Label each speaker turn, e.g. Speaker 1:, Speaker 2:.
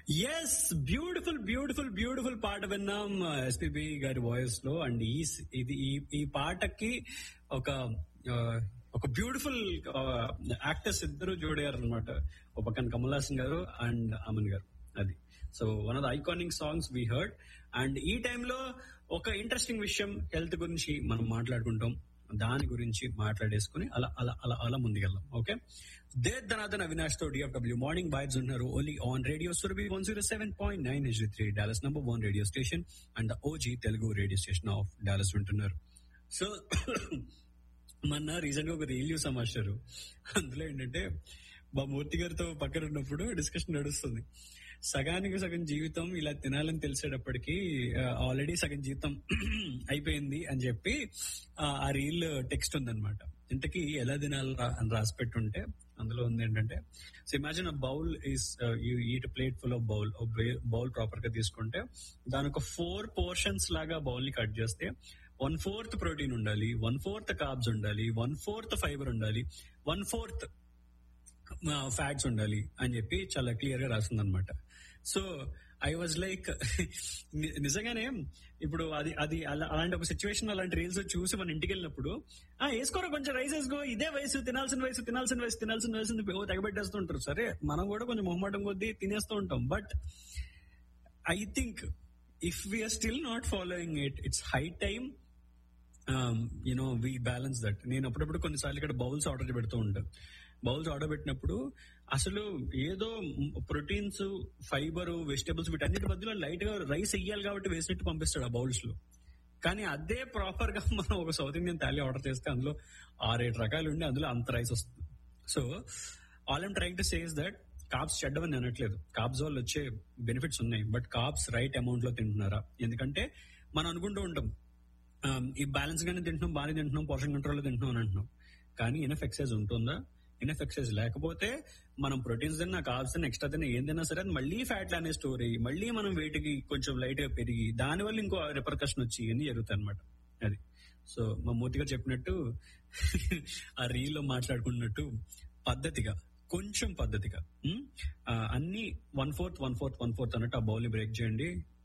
Speaker 1: yes beautiful beautiful beautiful పాట విన్నాం SPB గారి వాయిస్ లో అండ్ ఈ ఇది ఈ- ఈ పాటకి ఒక ఆ, ఒక బ్యూటిఫుల్ యాక్టర్స్ ఇద్దరు జోడారు అనమాట ఒక పక్కన కమల్ హాసన్ గారు అండ్ అమన్ గారు అది so one of the iconic songs we heard and ఈ టైంలో ఒక ఇంట్రెస్టింగ్ విషయం హెల్త్ గురించి మనం మాట్లాడుకుంటాం దాని గురించి మాట్లాడేసుకుని అలా అలా అలా అలా ముందుకెళ్దాం ఓకే దే ధనాథన్ అవినాష్ తో డిఎఫ్డబ్ల్యూ మార్నింగ్ వైబ్స్ ఉన్నారు only on radio Surabhi one zero seven point nine H three Dallas number one radio station and OG Telugu radio station of Dallas వింటున్నారు సో మొన్న రీసెంట్ గా ఒక రీల్ చూసాం మాస్టర్ అందులో ఏంటంటే మా మూర్తి గారితో పక్కన ఉన్నప్పుడు డిస్కషన్ నడుస్తుంది సగానికి సగం జీవితం ఇలా తినాలని తెలిసేటప్పటికి ఆల్రెడీ సగం జీవితం అయిపోయింది అని చెప్పి ఆ, ఆ రీల్ టెక్స్ట్ ఉందన్నమాట ఇంతకీ ఎలా తినాలి రా- అని రాసి పెట్టుంటే అందులో ఉంది ఏంటంటే so imagine a bowl is you eat plate full of bowl bowl proper గా తీసుకుంటే దాని ఒక ఫోర్ పోర్షన్స్ లాగా బౌల్ ని కట్ చేస్తే వన్ ఫోర్త్ ప్రోటీన్ ఉండాలి వన్ ఫోర్త్ కార్బ్స్ ఉండాలి వన్ ఫోర్త్ ఫైబర్ ఉండాలి వన్ ఫోర్త్ ఫ్యాట్స్ ఉండాలి అని చెప్పి చాలా క్లియర్ గా రాసింది అనమాట సో ఐ వాజ్ లైక్ నిజంగానే ఇప్పుడు అది అది అలా- అలాంటి ఒక సిచ్యువేషన్ అలాంటి రీల్స్ చూసి మన ఇంటికి వెళ్ళినప్పుడు ఆ వేసుకోరా కొంచెం రైస్ వేసుకో ఇదే వయసు తినాల్సిన వయసు తినాల్సిన వయసు తినాల్సిన వయసు అని ఓ తెగబెట్టేస్తూ ఉంటారు సరే మనం కూడా కొంచెం మొహమాటం కొద్దీ తినేస్తూ ఉంటాం but I think if we are still not following it it's high time you know we balance that నేను అప్పుడప్పుడు కొన్నిసార్లు ఇక్కడ బౌల్స్ ఆర్డర్ పెడుతూ ఉంటాను బౌల్స్ ఆర్డర్ పెట్టినప్పుడు అసలు ఏదో ప్రోటీన్స్ ఫైబర్ వెజిటబుల్స్ వీటన్నిటి మధ్యలో లైట్ గా రైస్ వెయ్యాలి కాబట్టి వేసినట్టు పంపిస్తాడు ఆ బౌల్స్ లో కానీ అదే ప్రాపర్ గా మనం ఒక సౌత్ ఇండియన్ థాలీ ఆర్డర్ చేస్తే అందులో ఆరేడు రకాలు ఉండి అందులో అంత రైస్ వస్తుంది so all I'm trying to says that carbs చెడ్డవని అనట్లేదు కాప్స్ వల్ల వచ్చే బెనిఫిట్స్ ఉన్నాయి బట్ కాప్స్ రైట్ అమౌంట్ లో తింటున్నారా ఎందుకంటే మనం అనుకుంటూ ఉంటాం ఆ, ఈ బ్యాలెన్స్ గానే తింటున్నాం బాగానే తింటున్నాం పోర్షన్ కంట్రోల్ లో తింటున్నాం అని అంటున్నాం కానీ ఇనఫ్ ఎక్సైజ్ ఉంటుందా ఇనఫ్ ఎక్సైజ్ లేకపోతే మనం ప్రోటీన్స్ తిన్నా కార్బ్స్ తిన్నా ఎక్స్ట్రా తిన్నా ఏం తిన్నా సరే అది మళ్ళీ ఫ్యాట్ అనే స్టోర్ అయ్యి మళ్ళీ మనం weight కి కొంచెం లైట్ గా పెరిగి దానివల్ల ఇంకో రిపర్కషన్ వచ్చి ఇవన్నీ జరుగుతాయి అనమాట అది సో మా మూర్తి గారు చెప్పినట్టు ఆ రీల్ లో మాట్లాడుకున్నట్టు పద్ధతిగా కొంచెం పద్ధతిగా ఉమ్, ఆ, అన్ని one fourth one fourth one fourth అన్నట్టు ఆ బౌల్ ని బ్రేక్ చేయండి